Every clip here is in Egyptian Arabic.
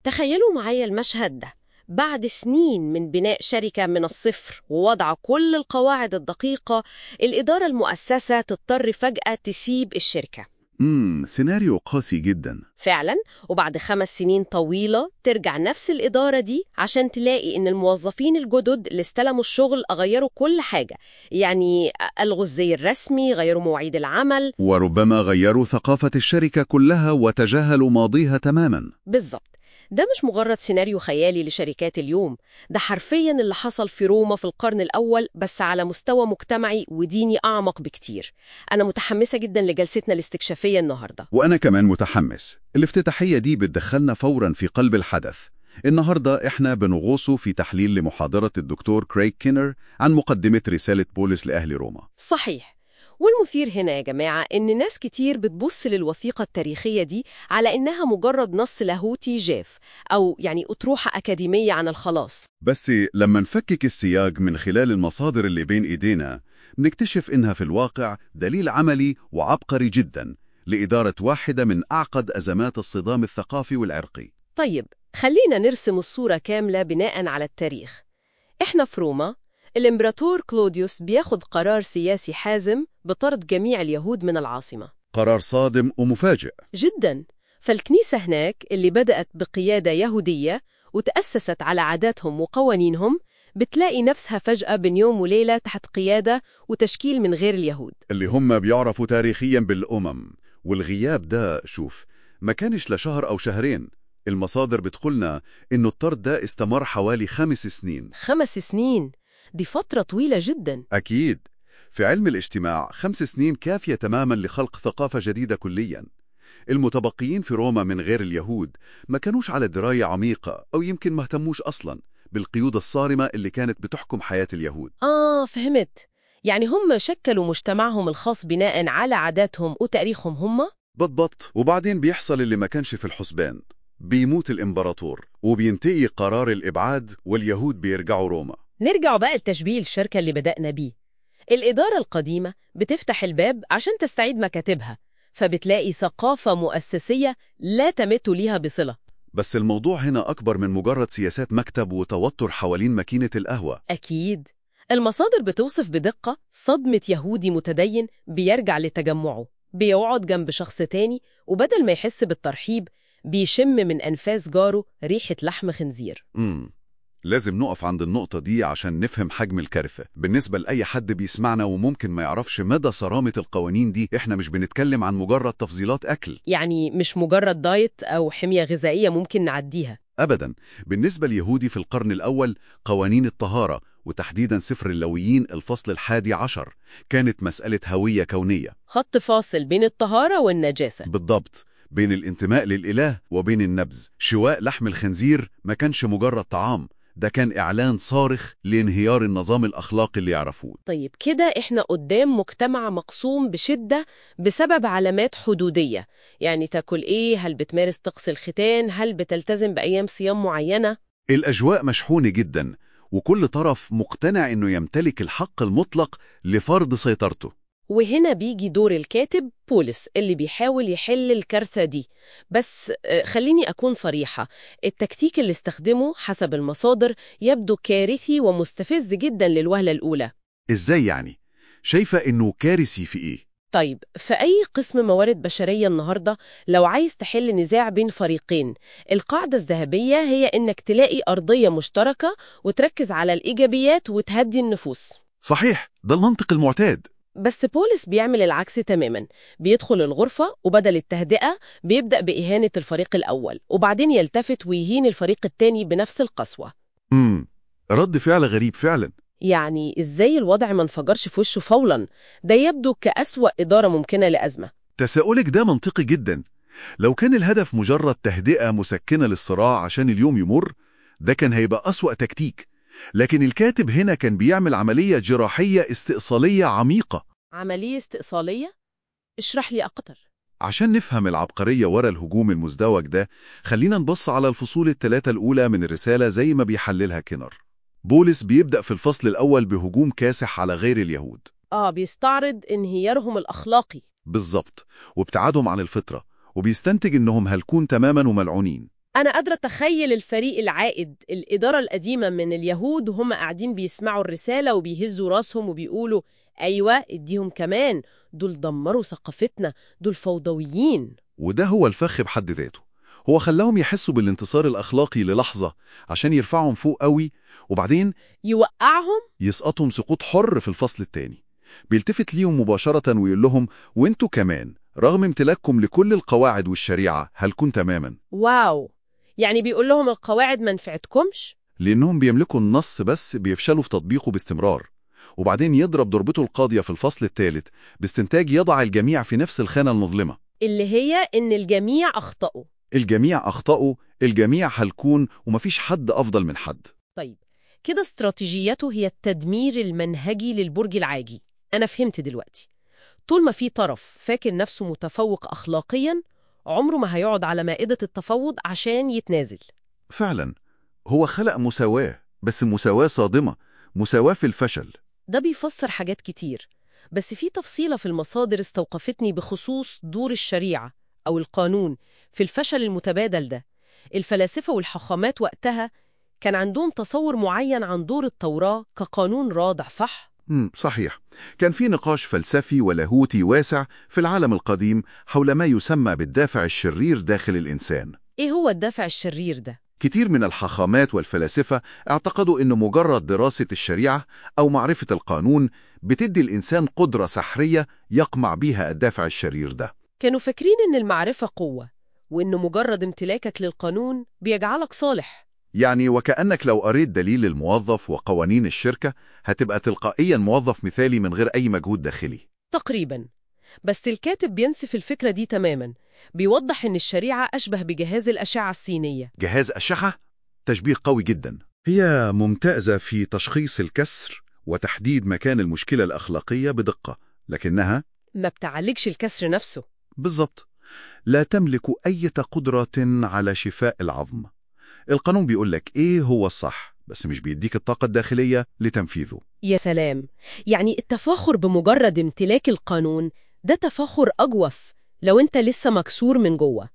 تخيلوا معايا المشهد ده بعد سنين من بناء شركة من الصفر ووضع كل القواعد الدقيقة الإدارة المؤسسة تضطر فجأة تسيب الشركة امم سيناريو قاسي جدا فعلا وبعد خمس سنين طويلة ترجع نفس الإدارة دي عشان تلاقي إن الموظفين الجدد اللي استلموا الشغل غيروا كل حاجة يعني ألغوا الزي الرسمي غيروا مواعيد العمل وربما غيروا ثقافة الشركة كلها وتجاهلوا ماضيها تماما بالظبط ده مش مجرد سيناريو خيالي لشركات اليوم ده حرفيا اللي حصل في روما في القرن الأول بس على مستوى مجتمعي وديني أعمق بكتير أنا متحمسة جدا لجلستنا الاستكشافية النهاردة وأنا كمان متحمس الافتتاحية دي بتدخلنا فورا في قلب الحدث النهاردة إحنا بنغوص في تحليل لمحاضرة الدكتور كريغ كينر عن مقدمة رسالة بولس لأهل روما صحيح والمثير هنا يا جماعة إن ناس كتير بتبص للوثيقة التاريخية دي على إنها مجرد نص لاهوتي جاف أو يعني أطروحة أكاديمية عن الخلاص بس لما نفكك السياق من خلال المصادر اللي بين إيدينا بنكتشف إنها في الواقع دليل عملي وعبقري جدا لإدارة واحدة من أعقد أزمات الصدام الثقافي والعرقي طيب خلينا نرسم الصورة كاملة بناء على التاريخ إحنا في روما الإمبراطور كلوديوس بياخد قرار سياسي حازم بطرد جميع اليهود من العاصمة قرار صادم ومفاجئ جدا فالكنيسة هناك اللي بدأت بقيادة يهودية وتأسست على عاداتهم وقوانينهم بتلاقي نفسها فجأة بين يوم وليلة تحت قيادة وتشكيل من غير اليهود اللي هم بيعرفوا تاريخيا بالأمم والغياب ده شوف ما كانش لشهر أو شهرين المصادر بتقولنا إنه الطرد ده استمر حوالي خمس سنين خمس سنين دي فترة طويلة جدا أكيد في علم الاجتماع خمس سنين كافية تماما لخلق ثقافة جديدة كليا المتبقيين في روما من غير اليهود ما كانوش على دراية عميقة أو يمكن ما اهتموش أصلا بالقيود الصارمة اللي كانت بتحكم حياة اليهود آه فهمت يعني هم شكلوا مجتمعهم الخاص بناء على عاداتهم وتاريخهم هم؟ بطبط وبعدين بيحصل اللي ما كانش في الحسبان بيموت الإمبراطور وبينتهي قرار الإبعاد واليهود بيرجعوا روما نرجع بقى لتشبيه الشركة اللي بدأنا بيه الإدارة القديمة بتفتح الباب عشان تستعيد مكاتبها فبتلاقي ثقافة مؤسسية لا تمت ليها بصلة بس الموضوع هنا أكبر من مجرد سياسات مكتب وتوتر حوالين ماكينة القهوة أكيد المصادر بتوصف بدقة صدمة يهودي متدين بيرجع لتجمعه بيقعد جنب شخص تاني وبدل ما يحس بالترحيب بيشم من أنفاس جاره ريحة لحم خنزير امم لازم نقف عند النقطة دي عشان نفهم حجم الكارثة بالنسبة لأي حد بيسمعنا وممكن ما يعرفش مدى صرامة القوانين دي إحنا مش بنتكلم عن مجرد تفضيلات أكل يعني مش مجرد دايت أو حمية غذائية ممكن نعديها أبدا بالنسبة ليهودي في القرن الأول قوانين الطهارة وتحديدا سفر اللويين الفصل الحادي عشر كانت مسألة هوية كونية خط فاصل بين الطهارة والنجاسة بالضبط بين الانتماء للإله وبين النبذ شواء لحم الخنزير ما كانش مجرد طعام ده كان إعلان صارخ لانهيار النظام الأخلاقي اللي يعرفوه طيب كده إحنا قدام مجتمع مقسوم بشدة بسبب علامات حدودية يعني تاكل إيه؟ هل بتمارس طقس الختان؟ هل بتلتزم بأيام صيام معينة؟ الأجواء مشحونة جدا وكل طرف مقتنع إنه يمتلك الحق المطلق لفرض سيطرته وهنا بيجي دور الكاتب بولس اللي بيحاول يحل الكارثة دي بس آه، خليني أكون صريحة التكتيك اللي استخدمه حسب المصادر يبدو كارثي ومستفز جدا للوهلة الأولى إزاي يعني؟ شايفة إنه كارثي في إيه؟ طيب في أي قسم موارد بشرية النهاردة لو عايز تحل نزاع بين فريقين القاعدة الذهبية هي إنك تلاقي أرضية مشتركة وتركز على الإيجابيات وتهدي النفوس صحيح ده المنطق المعتاد بس بولس بيعمل العكس تماما بيدخل الغرفة وبدل التهدئة بيبدأ بإهانة الفريق الأول وبعدين يلتفت ويهين الفريق التاني بنفس القسوة امم رد فعل غريب فعلا يعني إزاي الوضع ما انفجرش في وشه فولا ده يبدو كأسوأ إدارة ممكنة لأزمة تساؤلك ده منطقي جدا لو كان الهدف مجرد تهدئة مسكنة للصراع عشان اليوم يمر ده كان هيبقى أسوأ تكتيك لكن الكاتب هنا كان بيعمل عملية جراحية استئصالية عميقة عملية استئصالية؟ اشرح لي أكتر عشان نفهم العبقرية ورا الهجوم المزدوج ده خلينا نبص على الفصول الثلاثة الأولى من الرسالة زي ما بيحللها كينر بولس بيبدأ في الفصل الأول بهجوم كاسح على غير اليهود آه بيستعرض انهيارهم الأخلاقي بالظبط وابتعادهم عن الفطرة وبيستنتج إنهم هلكون تماما وملعونين أنا قادرة أتخيل الفريق العائد الإدارة القديمة من اليهود وهم قاعدين بيسمعوا الرسالة وبيهزوا راسهم وبيقولوا أيوة اديهم كمان دول دمروا ثقافتنا دول فوضويين وده هو الفخ بحد ذاته هو خلاهم يحسوا بالانتصار الأخلاقي للحظة عشان يرفعهم فوق قوي وبعدين يوقعهم يسقطهم سقوط حر في الفصل الثاني بيلتفت ليهم مباشرة ويقول لهم وانتوا كمان رغم امتلاككم لكل القواعد والشريعة هلكون تماما واو يعني بيقول لهم القواعد ما نفعتكمش لأنهم بيملكوا النص بس بيفشلوا في تطبيقه باستمرار وبعدين يضرب ضربته القاضية في الفصل الثالث باستنتاج يضع الجميع في نفس الخانة المظلمة اللي هي إن الجميع أخطأوا الجميع أخطأوا الجميع هلكون ومفيش حد أفضل من حد طيب كده استراتيجيته هي التدمير المنهجي للبرج العاجي أنا فهمت دلوقتي طول ما في طرف فاكر نفسه متفوق أخلاقياً عمره ما هيقعد على مائدة التفاوض عشان يتنازل فعلا هو خلق مساواة بس مساواة صادمة مساواة في الفشل ده بيفسر حاجات كتير بس في تفصيلة في المصادر استوقفتني بخصوص دور الشريعة أو القانون في الفشل المتبادل ده الفلاسفة والحخامات وقتها كان عندهم تصور معين عن دور التوراة كقانون رادع صح؟ مم صحيح كان في نقاش فلسفي ولاهوتي واسع في العالم القديم حول ما يسمى بالدافع الشرير داخل الإنسان إيه هو الدافع الشرير ده؟ كتير من الحاخامات والفلاسفة اعتقدوا أن مجرد دراسة الشريعة أو معرفة القانون بتدي الإنسان قدرة سحرية يقمع بيها الدافع الشرير ده كانوا فاكرين إن المعرفة قوة وإن مجرد امتلاكك للقانون بيجعلك صالح يعني وكأنك لو قريت دليل الموظف وقوانين الشركة هتبقى تلقائيا موظف مثالي من غير أي مجهود داخلي تقريبا بس الكاتب بينسف الفكرة دي تماما بيوضح إن الشريعة أشبه بجهاز الأشعة السينية جهاز أشعة تشبيه قوي جدا هي ممتازة في تشخيص الكسر وتحديد مكان المشكلة الأخلاقية بدقة لكنها ما بتعالجش الكسر نفسه بالضبط لا تملك أي قدرة على شفاء العظم القانون بيقول لك إيه هو الصح بس مش بيديك الطاقة الداخلية لتنفيذه يا سلام يعني التفاخر بمجرد امتلاك القانون ده تفاخر أجوف لو أنت لسه مكسور من جوه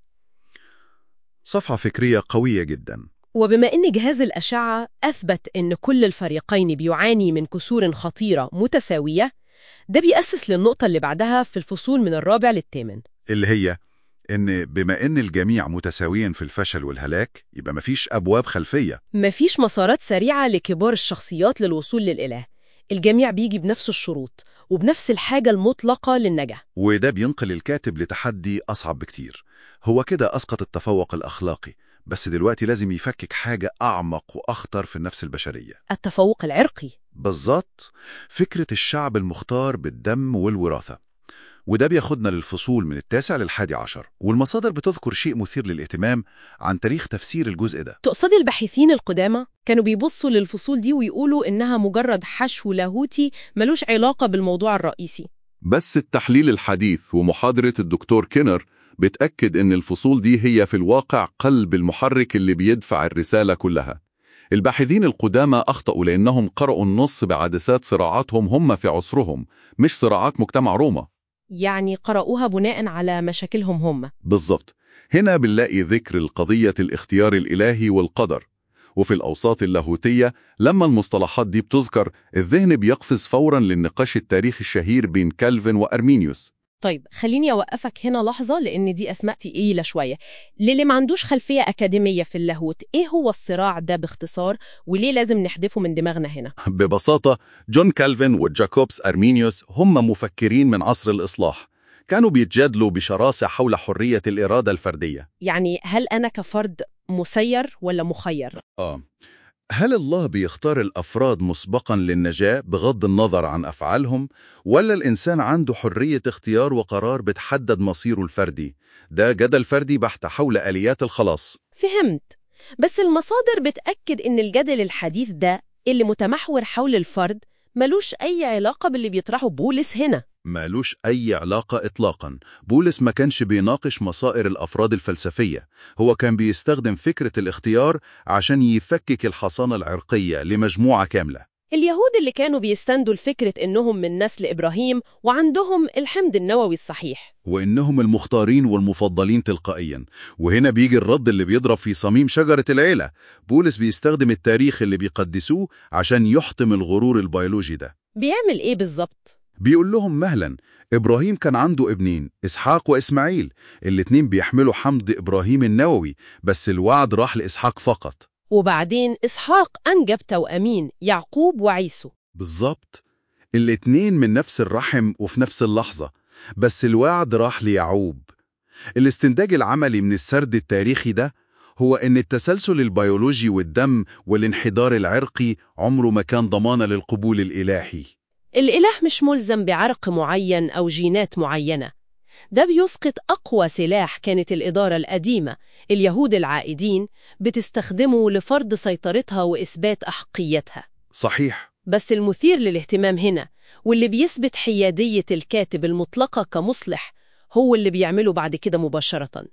صفحة فكرية قوية جدا وبما أن جهاز الأشعة أثبت أن كل الفريقين بيعاني من كسور خطيرة متساوية ده بيأسس للنقطة اللي بعدها في الفصول من الرابع للثامن اللي هي إن بما إن الجميع متساويين في الفشل والهلاك يبقى مفيش أبواب خلفية مفيش مسارات سريعة لكبار الشخصيات للوصول للإله الجميع بيجي بنفس الشروط وبنفس الحاجة المطلقة للنجاح وده بينقل الكاتب لتحدي أصعب بكتير هو كده أسقط التفوق الأخلاقي بس دلوقتي لازم يفكك حاجة أعمق وأخطر في النفس البشرية التفوق العرقي بالظبط فكرة الشعب المختار بالدم والوراثة وده بياخدنا للفصول من التاسع للحادي عشر والمصادر بتذكر شيء مثير للاهتمام عن تاريخ تفسير الجزء ده تقصدي الباحثين القدامى كانوا بيبصوا للفصول دي ويقولوا إنها مجرد حشو لاهوتي ملوش علاقة بالموضوع الرئيسي بس التحليل الحديث ومحاضرة الدكتور كينر بتأكد إن الفصول دي هي في الواقع قلب المحرك اللي بيدفع الرسالة كلها الباحثين القدامى أخطأوا لأنهم قرأوا النص بعدسات صراعاتهم هم في عصرهم مش صراعات مجتمع روما يعني قرأوها بناء على مشاكلهم هم بالضبط هنا بنلاقي ذكر القضية الاختيار الإلهي والقدر وفي الأوساط اللاهوتية لما المصطلحات دي بتذكر الذهن بيقفز فورا للنقاش التاريخي الشهير بين كالفن وأرمينيوس طيب خليني أوقفك هنا لحظة لأن دي أسماء تقيلة شوية للي ما عندوش خلفية أكاديمية في اللاهوت إيه هو الصراع ده باختصار وليه لازم نحذفه من دماغنا هنا ببساطة جون كالفن وجاكوبس أرمينيوس هم مفكرين من عصر الإصلاح كانوا بيتجادلوا بشراسة حول حرية الإرادة الفردية يعني هل أنا كفرد مسير ولا مخير؟ آه هل الله بيختار الأفراد مسبقا للنجاة بغض النظر عن أفعالهم ولا الإنسان عنده حرية اختيار وقرار بتحدد مصيره الفردي ده جدل فردي بحت حول آليات الخلاص فهمت بس المصادر بتأكد إن الجدل الحديث ده اللي متمحور حول الفرد ملوش أي علاقة باللي بيطرحه بولس هنا مالوش أي علاقة إطلاقا بولس ما كانش بيناقش مصائر الأفراد الفلسفية هو كان بيستخدم فكرة الاختيار عشان يفكك الحصانة العرقية لمجموعة كاملة اليهود اللي كانوا بيستندوا لفكرة إنهم من نسل إبراهيم وعندهم الحمض النووي الصحيح وإنهم المختارين والمفضلين تلقائيا وهنا بيجي الرد اللي بيضرب في صميم شجرة العيلة بولس بيستخدم التاريخ اللي بيقدسوه عشان يحطم الغرور البيولوجي ده بيعمل إيه بالظبط؟ بيقول لهم مهلا إبراهيم كان عنده ابنين إسحاق وإسماعيل الاتنين بيحملوا حمض إبراهيم النووي بس الوعد راح لإسحاق فقط وبعدين إسحاق أنجب توأمين يعقوب وعيسو بالظبط الاتنين من نفس الرحم وفي نفس اللحظة بس الوعد راح ليعقوب الاستنتاج العملي من السرد التاريخي ده هو إن التسلسل البيولوجي والدم والانحدار العرقي عمره ما كان ضمانة للقبول الإلهي الإله مش ملزم بعرق معين أو جينات معينة ده بيسقط أقوى سلاح كانت الإدارة القديمة اليهود العائدين بتستخدمه لفرض سيطرتها وإثبات أحقيتها صحيح بس المثير للاهتمام هنا واللي بيثبت حيادية الكاتب المطلقة كمصلح هو اللي بيعمله بعد كده مباشرة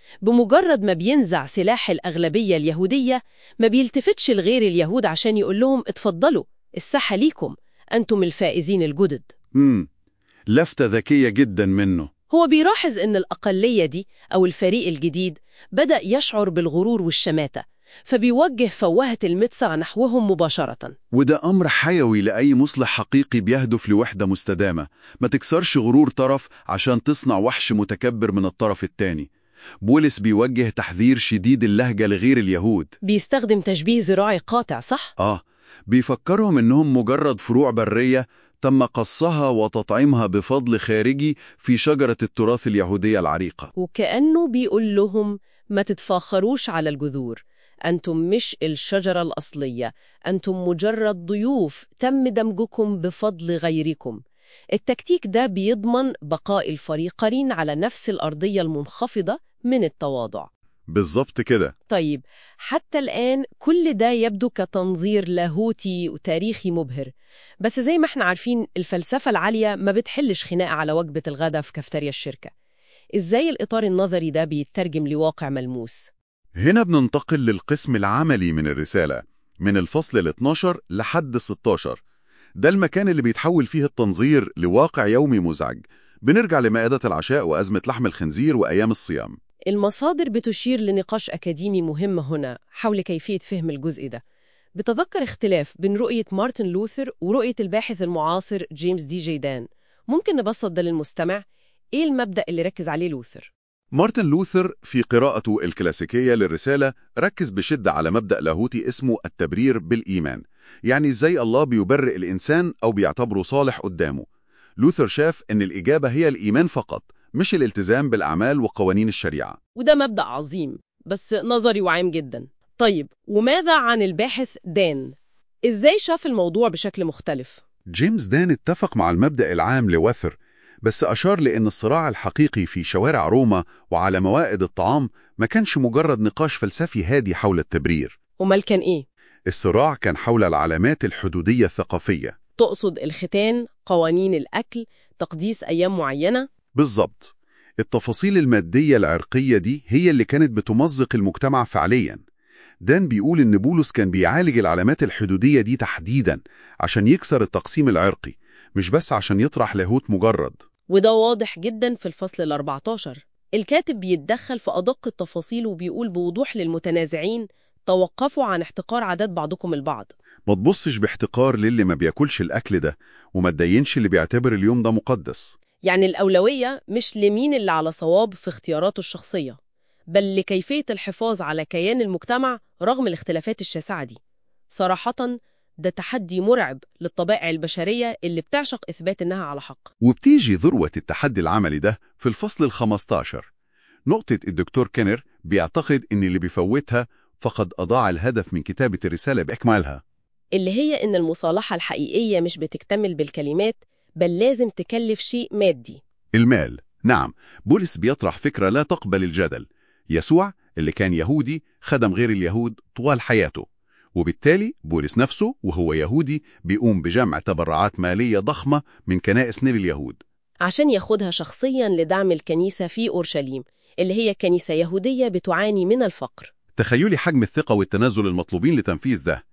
بمجرد ما بينزع سلاح الأغلبية اليهودية ما بيلتفتش لغير اليهود عشان يقول لهم اتفضلوا الساحة ليكم أنتم الفائزين الجدد امم لفتة ذكية جدا منه هو بيلاحظ إن الأقلية دي أو الفريق الجديد بدأ يشعر بالغرور والشماتة فبيوجه فوهة المدسع نحوهم مباشرة وده أمر حيوي لأي مصلح حقيقي بيهدف لوحدة مستدامة ما تكسرش غرور طرف عشان تصنع وحش متكبر من الطرف التاني بولس بيوجه تحذير شديد اللهجة لغير اليهود بيستخدم تشبيه زراعي قاطع صح؟ آه بيفكرهم إنهم مجرد فروع برية تم قصها وتطعيمها بفضل خارجي في شجرة التراث اليهودية العريقة وكأنه بيقول لهم ما تتفاخروش على الجذور أنتم مش الشجرة الأصلية أنتم مجرد ضيوف تم دمجكم بفضل غيركم التكتيك ده بيضمن بقاء الفريقين على نفس الأرضية المنخفضة من التواضع بالظبط كده طيب حتى الآن كل ده يبدو كتنظير لاهوتي وتاريخي مبهر بس زي ما احنا عارفين الفلسفة العالية ما بتحلش خناقة على وجبة الغداء في كافتيريا الشركة إزاي الإطار النظري ده بيترجم لواقع ملموس؟ هنا بننتقل للقسم العملي من الرسالة من الفصل ال 12 لحد 16 ده المكان اللي بيتحول فيه التنظير لواقع يومي مزعج بنرجع لمائدة العشاء وأزمة لحم الخنزير وأيام الصيام المصادر بتشير لنقاش أكاديمي مهم هنا حول كيفية فهم الجزء ده بتذكر اختلاف بين رؤية مارتن لوثر ورؤية الباحث المعاصر جيمس دي جيدان ممكن نبسط ده للمستمع إيه المبدأ اللي ركز عليه لوثر؟ مارتن لوثر في قراءته الكلاسيكية للرسالة ركز بشدة على مبدأ لاهوتي اسمه التبرير بالإيمان يعني إزاي الله بيبرئ الإنسان أو بيعتبره صالح قدامه لوثر شاف أن الإجابة هي الإيمان فقط مش الالتزام بالأعمال وقوانين الشريعة وده مبدأ عظيم بس نظري وعام جدا طيب وماذا عن الباحث دان؟ إزاي شاف الموضوع بشكل مختلف؟ جيمس دان اتفق مع المبدأ العام لوثر بس أشار لأن الصراع الحقيقي في شوارع روما وعلى موائد الطعام ما كانش مجرد نقاش فلسفي هادي حول التبرير أمال كان إيه؟ الصراع كان حول العلامات الحدودية الثقافية تقصد الختان، قوانين الأكل، تقديس أيام معينة؟ بالظبط التفاصيل المادية العرقية دي هي اللي كانت بتمزق المجتمع فعليا دان بيقول إن بولس كان بيعالج العلامات الحدودية دي تحديدا عشان يكسر التقسيم العرقي مش بس عشان يطرح لاهوت مجرد وده واضح جدا في الفصل ال 14 الكاتب بيتدخل في أدق التفاصيل وبيقول بوضوح للمتنازعين توقفوا عن احتقار عادات بعضكم البعض ما تبصش باحتقار للي ما بياكلش الأكل ده وما تدينش اللي بيعتبر اليوم ده مقدس يعني الأولوية مش لمين اللي على صواب في اختياراته الشخصية بل لكيفية الحفاظ على كيان المجتمع رغم الاختلافات الشاسعة دي صراحة ده تحدي مرعب للطبائع البشرية اللي بتعشق إثبات إنها على حق وبتيجي ذروة التحدي العملي ده في الفصل ال15 نقطة الدكتور كينر بيعتقد إن اللي بيفوتها فقد أضاع الهدف من كتابة الرسالة بإكمالها اللي هي إن المصالحة الحقيقية مش بتكتمل بالكلمات بل لازم تكلف شيء مادي المال نعم بولس بيطرح فكرة لا تقبل الجدل يسوع اللي كان يهودي خدم غير اليهود طوال حياته وبالتالي بولس نفسه وهو يهودي بيقوم بجمع تبرعات مالية ضخمة من كنائس نيل اليهود عشان ياخدها شخصيا لدعم الكنيسة في أورشليم اللي هي كنيسة يهودية بتعاني من الفقر تخيلي حجم الثقة والتنازل المطلوبين لتنفيذ ده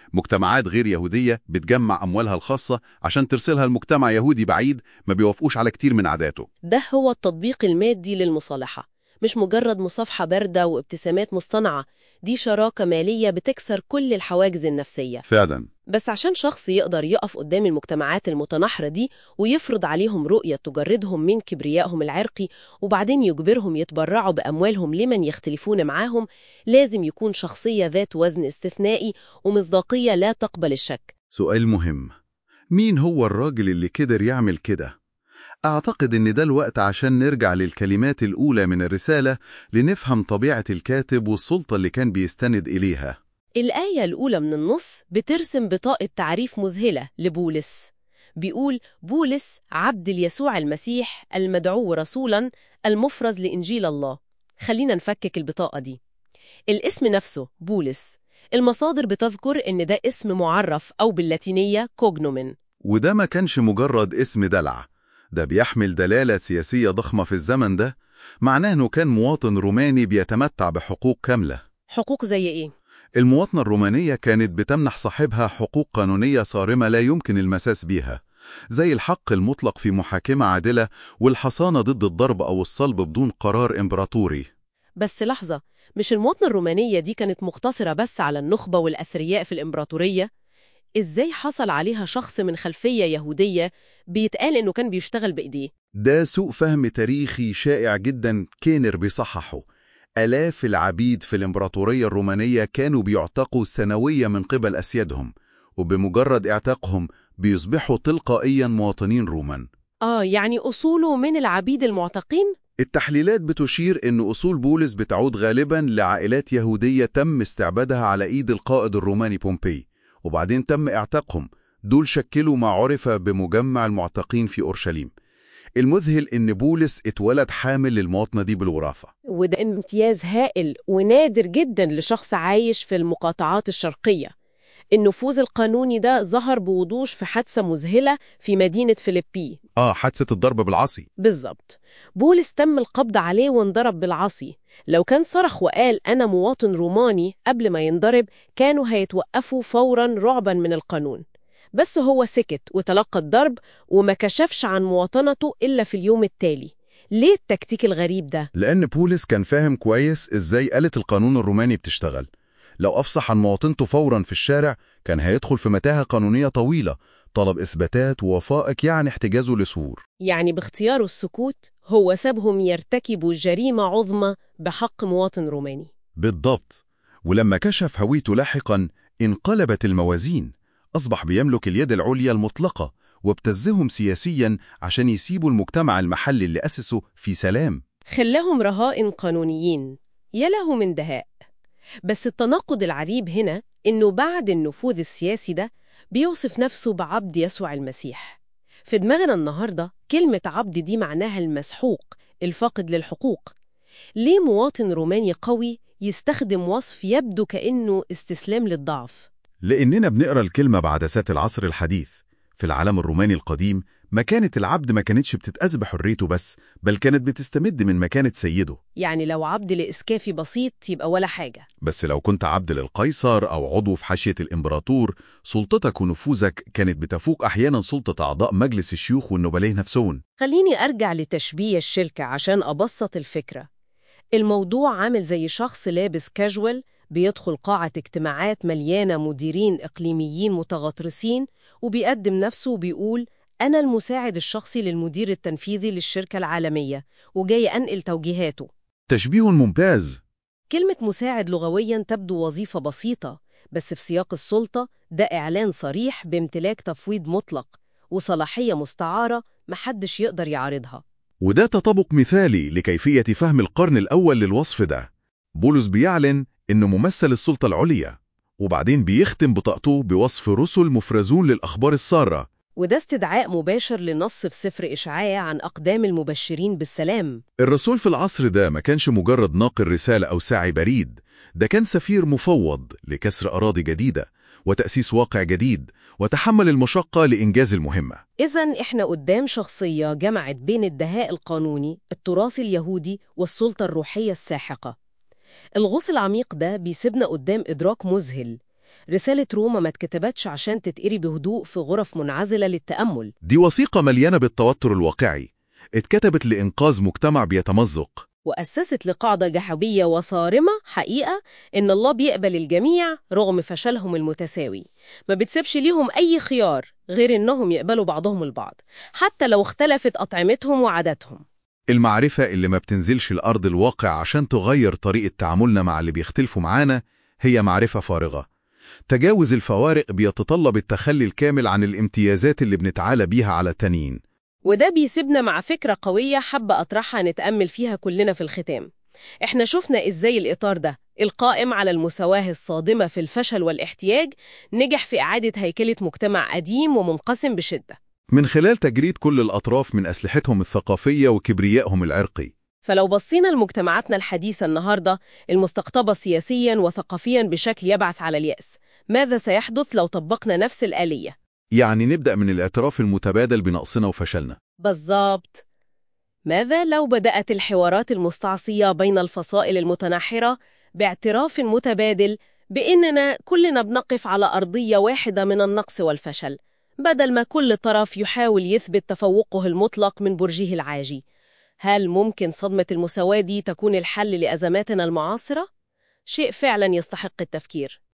مجتمعات غير يهودية بتجمع أموالها الخاصة عشان ترسلها لمجتمع يهودي بعيد ما بيوافقوش على كتير من عاداته ده هو التطبيق المادي للمصالحة مش مجرد مصافحة باردة وابتسامات مصطنعة دي شراكة مالية بتكسر كل الحواجز النفسية فعلا بس عشان شخص يقدر يقف قدام المجتمعات المتناحرة دي ويفرض عليهم رؤية تجردهم من كبريائهم العرقي وبعدين يجبرهم يتبرعوا بأموالهم لمن يختلفون معاهم لازم يكون شخصية ذات وزن استثنائي ومصداقية لا تقبل الشك سؤال مهم مين هو الراجل اللي قدر يعمل كده؟ أعتقد إن ده الوقت عشان نرجع للكلمات الأولى من الرسالة لنفهم طبيعة الكاتب والسلطة اللي كان بيستند إليها الآية الأولى من النص بترسم بطاقة تعريف مذهلة لبولس بيقول بولس عبد ليسوع المسيح المدعو رسولا المفرز لإنجيل الله خلينا نفكك البطاقة دي الاسم نفسه بولس المصادر بتذكر إن ده اسم معرف أو باللاتينية كوجنومين وده ما كانش مجرد اسم دلع ده بيحمل دلالة سياسية ضخمة في الزمن ده معناه إنه كان مواطن روماني بيتمتع بحقوق كاملة حقوق زي إيه؟ المواطنة الرومانية كانت بتمنح صاحبها حقوق قانونية صارمة لا يمكن المساس بيها زي الحق المطلق في محاكمة عادلة والحصانة ضد الضرب أو الصلب بدون قرار إمبراطوري بس لحظة مش المواطنة الرومانية دي كانت مقتصرة بس على النخبة والأثرياء في الإمبراطورية؟ إزاي حصل عليها شخص من خلفية يهودية بيتقال إنه كان بيشتغل بإيديه؟ ده سوء فهم تاريخي شائع جدا كينر بيصححه آلاف العبيد في الإمبراطورية الرومانية كانوا بيعتقوا سنويا من قبل أسيادهم وبمجرد اعتاقهم بيصبحوا تلقائيا مواطنين رومان آه يعني أصوله من العبيد المعتقين؟ التحليلات بتشير أن أصول بولس بتعود غالبا لعائلات يهودية تم استعبادها على إيد القائد الروماني بومبي وبعدين تم اعتاقهم دول شكلوا ما عرف بمجمع المعتقين في أورشليم المذهل إن بولس اتولد حامل للمواطنة دي بالوراثة وده امتياز هائل ونادر جدا لشخص عايش في المقاطعات الشرقية النفوذ القانوني ده ظهر بوضوح في حادثة مذهلة في مدينة فيليبي آه حادثة الضرب بالعصي بالظبط بولس تم القبض عليه وانضرب بالعصي لو كان صرخ وقال أنا مواطن روماني قبل ما ينضرب كانوا هيتوقفوا فورا رعبا من القانون بس هو سكت وتلقى الضرب وما كشفش عن مواطنته إلا في اليوم التالي ليه التكتيك الغريب ده؟ لأن بولس كان فاهم كويس إزاي آلة القانون الروماني بتشتغل لو أفصح عن مواطنته فورا في الشارع كان هيدخل في متاهة قانونية طويلة طلب إثباتات ووثائق يعني احتجازه لسهور يعني باختياره السكوت هو سابهم يرتكبوا جريمة عظمى بحق مواطن روماني بالضبط ولما كشف هويته لاحقا انقلبت الموازين أصبح بيملك اليد العليا المطلقة وابتزهم سياسيا عشان يسيبوا المجتمع المحلي اللي أسسه في سلام خلاهم رهائن قانونيين يا له من دهاء بس التناقض العريب هنا إنه بعد النفوذ السياسي ده بيوصف نفسه بعبد يسوع المسيح في دماغنا النهاردة كلمة عبد دي معناها المسحوق الفاقد للحقوق ليه مواطن روماني قوي يستخدم وصف يبدو كأنه استسلام للضعف لأننا بنقرأ الكلمة بعدسات العصر الحديث في العالم الروماني القديم مكانة العبد ما كانتش بتتأذى بحريته بس بل كانت بتستمد من مكانة سيده يعني لو عبد لإسكافي بسيط يبقى ولا حاجة بس لو كنت عبد للقيصر أو عضو في حاشية الإمبراطور سلطتك ونفوذك كانت بتفوق أحيانا سلطة أعضاء مجلس الشيوخ والنبليه نفسهم خليني أرجع لتشبيه الشركة عشان أبسط الفكرة الموضوع عامل زي شخص لابس كاجوال بيدخل قاعة اجتماعات مليانة مديرين إقليميين متغطرسين وبيقدم نفسه وبيقول أنا المساعد الشخصي للمدير التنفيذي للشركة العالمية وجاي أنقل توجيهاته تشبيه ممتاز كلمة مساعد لغوياً تبدو وظيفة بسيطة بس في سياق السلطة ده إعلان صريح بامتلاك تفويض مطلق وصلاحية مستعارة محدش يقدر يعارضها وده تطابق مثالي لكيفية فهم القرن الأول للوصف ده بولس بيعلن إنه ممثل السلطة العليا وبعدين بيختم بطاقته بوصف رسل مفرزون للأخبار السارة وده استدعاء مباشر لنص في سفر إشعاع عن أقدام المبشرين بالسلام الرسول في العصر ده ما كانش مجرد ناقل رسالة أو ساعي بريد ده كان سفير مفوض لكسر أراضي جديدة وتأسيس واقع جديد وتحمل المشقة لإنجاز المهمة إذا إحنا قدام شخصية جمعت بين الدهاء القانوني التراث اليهودي والسلطة الروحية الساحقة الغوص العميق ده بيسيبنا قدام إدراك مذهل رسالة روما ما اتكتبتش عشان تتقري بهدوء في غرف منعزلة للتأمل دي وثيقة مليانة بالتوتر الواقعي اتكتبت لإنقاذ مجتمع بيتمزق وأسست لقاعدة جحوبية وصارمة حقيقة إن الله بيقبل الجميع رغم فشلهم المتساوي ما بتسيبش ليهم أي خيار غير إنهم يقبلوا بعضهم البعض حتى لو اختلفت أطعمتهم وعاداتهم المعرفة اللي ما بتنزلش الأرض الواقع عشان تغير طريقة تعاملنا مع اللي بيختلفوا معانا هي معرفة فارغة تجاوز الفوارق بيتطلب التخلي الكامل عن الامتيازات اللي بنتعالى بيها على التانيين وده بيسيبنا مع فكرة قوية حابة أطرحها نتأمل فيها كلنا في الختام إحنا شفنا إزاي الإطار ده القائم على المساواة الصادمة في الفشل والاحتياج نجح في إعادة هيكلة مجتمع قديم ومنقسم بشدة من خلال تجريد كل الأطراف من أسلحتهم الثقافية وكبريائهم العرقي فلو بصينا لمجتمعاتنا الحديثة النهاردة المستقطبة سياسيا وثقافيا بشكل يبعث على اليأس ماذا سيحدث لو طبقنا نفس الآلية؟ يعني نبدأ من الاعتراف المتبادل بنقصنا وفشلنا بالظبط ماذا لو بدأت الحوارات المستعصية بين الفصائل المتناحرة باعتراف متبادل بأننا كلنا بنقف على أرضية واحدة من النقص والفشل بدل ما كل طرف يحاول يثبت تفوقه المطلق من برجه العاجي هل ممكن صدمة المساواة دي تكون الحل لأزماتنا المعاصرة؟ شيء فعلا يستحق التفكير